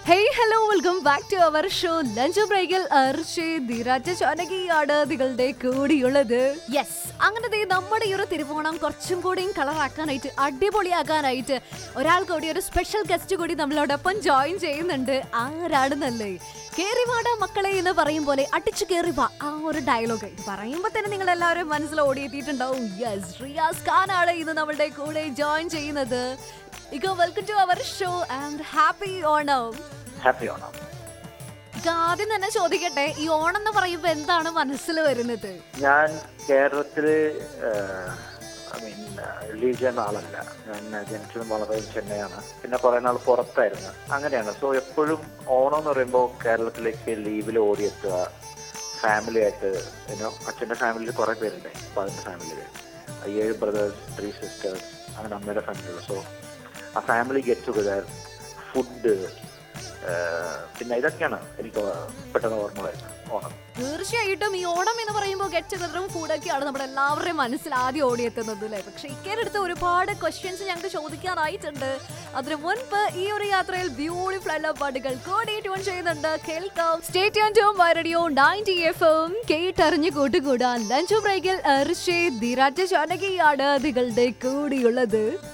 hey hello welcome back to our show lunch ബ്രേക്കിൽ അർഷേ ധീരാജ ചാനകിയാണ് നിങ്ങളുടെ കൂടിയുള്ളത് യെസ് അങ്ങനെ ദേ നമ്മുടെ ഈ ഒരു തിരുവോണം കുറച്ചും കൂടിയും കളറാക്കാനായിട്ട് അടിപൊളിയാക്കാനായിട്ട് ഒരാൾ കൂടി ഒരു സ്പെഷ്യൽ ഗസ്റ്റ് കൂടി നമ്മളോടൊപ്പം ജോയിൻ ചെയ്യുന്നുണ്ട് ആരാണെന്നല്ലേ കേറിവാട മക്കളെ എന്ന് പറയും പോലെ അടിച്ചു കേറിവാ ആ ഒരു ഡയലോഗ് പറയുമ്പോൾ തന്നെ നിങ്ങൾ എല്ലാവരും മനസ്സിൽ ഓടിയെത്തിയിട്ടുണ്ടാവും യെസ് റിയാസ് ഖാനാണ് ഇന്ന് നമ്മളുടെ കൂടെ ജോയിൻ ചെയ്യുന്നത് ഇക welcome to our show and happy Onam happy Onam ഇക്ക ആദ്യം തന്നെ ചോദിക്കട്ടെ ഈ ഓണം എന്ന് പറയുമ്പോ എന്താണ് മനസ്സിൽ വരുന്നത് ഞാൻ കേരളത്തില് ഐ മീൻ ലീവ് ചെയ്യുന്ന ആളല്ല ഞാൻ ജനിച്ചതും വളർന്നതും ചെന്നൈയാണ് പിന്നെ കുറെ നാൾ പുറത്തായിരുന്നു അങ്ങനെയാണ് സോ എപ്പോഴും ഓണം എന്ന് പറയുമ്പോൾ കേരളത്തിലേക്ക് ലീവിൽ ഓടിയെത്തുക ഫാമിലി ആയിട്ട് യുനോ അച്ഛൻ്റെ ഫാമിലിയിൽ കുറേ പേരുണ്ട് അപ്പോൾ അതിൻ്റെ ഫാമിലിയിൽ ഏഴ് ബ്രദേഴ്സ് ത്രീ സിസ്റ്റേഴ്സ് അങ്ങനെ അമ്മയുടെ ഫാമിലിയിൽ സോ ആ ഫാമിലി ഗെറ്റ് ടുഗദർ ഫുഡ് പിന്നെ ഇതൊക്കെയാണ് എനിക്ക് പെട്ടെന്ന് ഓർമ്മ വരുന്നത് ഓണം തീർച്ചയായിട്ടും ഈ ഓണം എന്ന് പറയുമ്പോൾ ഗെറ്റ് ടുഗദറും ഫുഡൊക്കെയാണ് നമ്മുടെ എല്ലാവരുടെയും മനസ്സിൽ ആദ്യം ഓടിയെത്തുന്നത് അല്ലേ പക്ഷെ ഇക്കേരടുത്ത് ഒരുപാട് ക്വസ്റ്റ്യൻസ് ഞങ്ങൾക്ക് ചോദിക്കാനായിട്ടുണ്ട് അതിനു മുൻപ് ഈ ഒരു യാത്രയിൽ ബ്യൂട്ടിഫുൾ ആയിട്ടുള്ള പാട്ടുകൾ കൂടി ട്യൂൺ ചെയ്യുന്നുണ്ട് കേൾക്കാം state radio ninety F M കേട്ടറിഞ്ഞു കൂട്ടുകൂടാൻ ലഞ്ച് ബ്രേക്കിൽ അർഷേ ധീരാജ ജാനകിയാണ് നിങ്ങളുടെ കൂടിയുള്ളത്